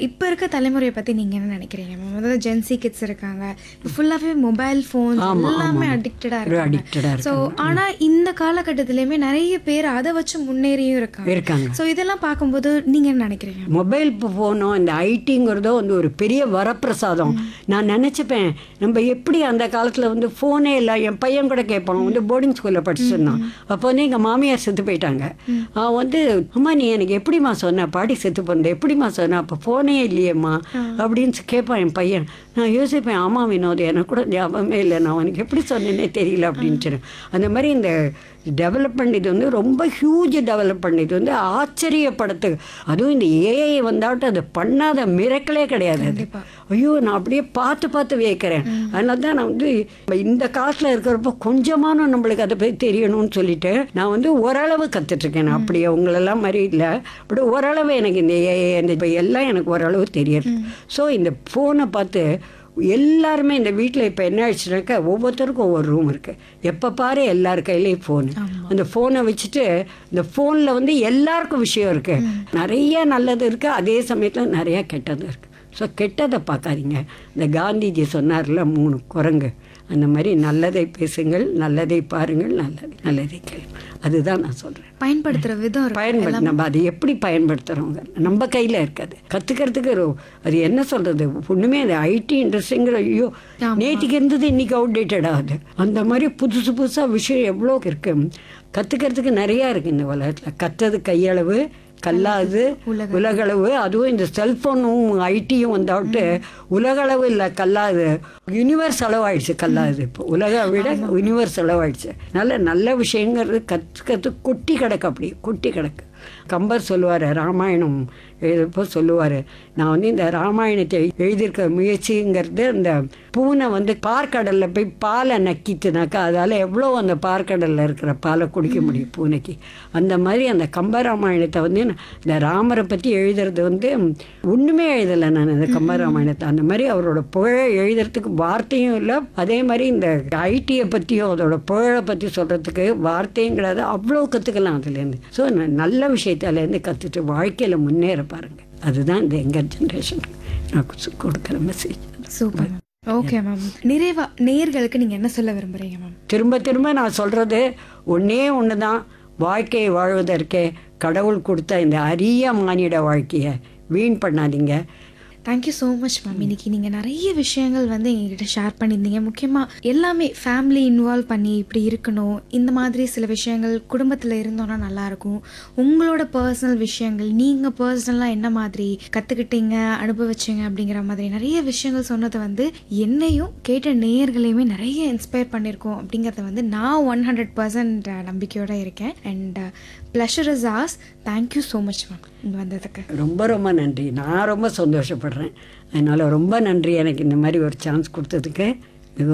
இப்போ இருக்க தலைமுறையை பற்றி நீங்கள் என்ன நினைக்கிறீங்க மேம் அதாவது ஜென்சி கிட்ஸ் இருக்காங்க ஃபுல்லாகவே மொபைல் ஃபோன் எல்லாமே அடிக்டடாக இருக்காங்க addicted-ஆ ஸோ ஆனால் இந்த காலகட்டத்திலையுமே நிறைய பேர் அதை வச்சு முன்னேறியும் இருக்காங்க இருக்காங்க ஸோ இதெல்லாம் பார்க்கும்போது நீங்கள் என்ன நினைக்கிறீங்க மொபைல் ஃபோனும் இந்த ஐடிங்கிறதோ வந்து ஒரு பெரிய வரப்பிரசாதம் நான் நினச்சிப்பேன் நம்ம எப்படி அந்த காலத்தில் வந்து ஃபோனே இல்லை என் பையன் கூட கேட்பான் வந்து போர்டிங் ஸ்கூலில் படிச்சிருந்தான் அப்போ வந்து எங்கள் மாமியார் செத்து போயிட்டாங்க அவன் வந்து அம்மா நீ எனக்கு எப்படிம்மா சொன்ன பாட்டி செத்து போனது எப்படிம்மா சொன்ன அப்போ ஃபோனே இல்லையேம்மா அப்படின்னு சொல்லி கேட்பான் என் பையன் நான் யோசிப்பேன் ஆமாம் வினோத் எனக்கு கூட ஞாபகமே இல்லை நான் அவனுக்கு எப்படி சொன்னேனே தெரியல அப்படின்ட்டு அந்த மாதிரி இந்த டெவலப்மெண்ட் இது வந்து ரொம்ப ஹியூஜ் டெவலப்மெண்ட் இது வந்து ஆச்சரியப்படுத்து அதுவும் இந்த ஏஐ வந்தாட்டும் அது பண்ணாத மிரக்கலே கிடையாது அது ஐயோ நான் அப்படியே பார்த்து பார்த்து வியக்கிறேன் அதனால தான் நான் வந்து இந்த காலத்தில் இருக்கிறப்போ கொஞ்சமான நம்மளுக்கு அதை பற்றி தெரியணும்னு சொல்லிட்டு நான் வந்து ஓரளவு கற்றுட்ருக்கேன் நான் அப்படியே உங்களெல்லாம் மாதிரி இல்லை பட் ஓரளவு எனக்கு இந்த ஏஐ இந்த இப்ப எல்லாம் எனக்கு ஓரளவு தெரியுது ஸோ இந்த ஃபோனை பார்த்து எல்லாருமே இந்த வீட்டில் இப்போ என்ன ஆயிடுச்சுனாக்கா ஒவ்வொருத்தருக்கும் ஒவ்வொரு ரூம் இருக்குது எப்போ பாரு எல்லார் கையிலையும் ஃபோனு அந்த ஃபோனை வச்சுட்டு இந்த ஃபோனில் வந்து எல்லாருக்கும் விஷயம் இருக்குது நிறைய நல்லது இருக்குது அதே சமயத்தில் நிறைய கெட்டது இருக்குது ஸோ கெட்டதை பார்க்காதீங்க இந்த காந்திஜி சொன்னார்ல மூணு குரங்கு அந்த மாதிரி நல்லதை பேசுங்கள் நல்லதை பாருங்கள் நல்லதை நல்லதை கேளுங்கள் அதுதான் நான் சொல்கிறேன் பயன்படுத்துகிற விதம் இருக்கு பயன்படுத்த நம்ம அதை எப்படி பயன்படுத்துகிறோங்க நம்ம கையில் இருக்காது கற்றுக்கிறதுக்கு ஒரு அது என்ன சொல்கிறது ஒன்றுமே அந்த ஐடி இண்டஸ்ட்ரிங்கிற ஐயோ நேற்றுக்கு இருந்தது இன்னைக்கு அவுடேட்டட் ஆகுது அந்த மாதிரி புதுசு புதுசாக விஷயம் எவ்வளோ இருக்கு கற்றுக்கிறதுக்கு நிறையா இருக்குது இந்த உலகத்தில் கற்றது கையளவு கல்லாது உலகளவு அதுவும் இந்த செல்ஃபோனும் ஐடியும் வந்தாவிட்டு உலகளவு இல்லை கல்லாது யூனிவர்ஸ் அளவாயிடுச்சு கல்லாது இப்போ உலக விட யூனிவர்ஸ் அளவாயிடுச்சு நல்ல நல்ல விஷயங்கிறது கற்றுக்கிறது கொட்டி கிடக்கு அப்படி கொட்டி கிடக்கு கம்பர் சொல்லுவார் ராமாயணம் எழுதப்போ சொல்லுவார் நான் வந்து இந்த ராமாயணத்தை எழுதியிருக்க முயற்சிங்கிறது அந்த பூனை வந்து பார்க்கடலில் போய் பாலை நக்கிட்டுனாக்கா அதால் எவ்வளோ அந்த பார்க்கடலில் இருக்கிற பாலை குடிக்க முடியும் பூனைக்கு அந்த மாதிரி அந்த கம்ப ராமாயணத்தை வந்து நான் இந்த ராமரை பற்றி எழுதுறது வந்து ஒன்றுமே எழுதலை நான் அந்த கம்ப ராமாயணத்தை அந்த மாதிரி அவரோட புகழை எழுதுறதுக்கு வார்த்தையும் இல்லை அதே மாதிரி இந்த ஐடியை பற்றியும் அதோட புகழை பற்றி சொல்கிறதுக்கு வார்த்தையும் கிடையாது அவ்வளோ கற்றுக்கலாம் அதுலேருந்து ஸோ நல்ல விஷயத்தாலேருந்து கற்றுட்டு வாழ்க்கையில் முன்னேற பாருங்க அதுதான் இந்த எங்கர் ஜென்ரேஷனுக்கு நான் கு- கொடுக்குற message super ma'am okay ma'am நிறைவா நேர்களுக்கு நீங்கள் என்ன சொல்ல விரும்புகிறீங்க மேம் திரும்ப திரும்ப நான் சொல்கிறது ஒன்றே ஒன்று தான் வாழ்க்கையை வாழ்வதற்கே கடவுள் கொடுத்த இந்த அரிய மானிட வாழ்க்கையை வீண் பண்ணாதீங்க தேங்க்யூ ஸோ மச் மேம் இன்னைக்கு நீங்கள் நிறைய விஷயங்கள் வந்து எங்ககிட்ட ஷேர் பண்ணியிருந்தீங்க முக்கியமாக எல்லாமே ஃபேமிலி இன்வால்வ் பண்ணி இப்படி இருக்கணும் இந்த மாதிரி சில விஷயங்கள் குடும்பத்தில் இருந்தோன்னா நல்லாயிருக்கும் உங்களோட பர்சனல் விஷயங்கள் நீங்கள் பர்சனலாக என்ன மாதிரி கற்றுக்கிட்டீங்க அனுபவிச்சீங்க அப்படிங்கிற மாதிரி நிறைய விஷயங்கள் சொன்னது வந்து என்னையும் கேட்ட நேயர்களையுமே நிறைய இன்ஸ்பயர் பண்ணியிருக்கோம் அப்படிங்கிறத வந்து நான் ஒன் ஹண்ட்ரட் பர்சன்ட் நம்பிக்கையோடு இருக்கேன் and pleasure is ours thank you so much ma'am இங்கே வந்ததுக்கு ரொம்ப ரொம்ப நன்றி நான் ரொம்ப சந்தோஷப்படுறேன் அதனால் ரொம்ப நன்றி எனக்கு இந்த மாதிரி ஒரு சான்ஸ் கொடுத்ததுக்கு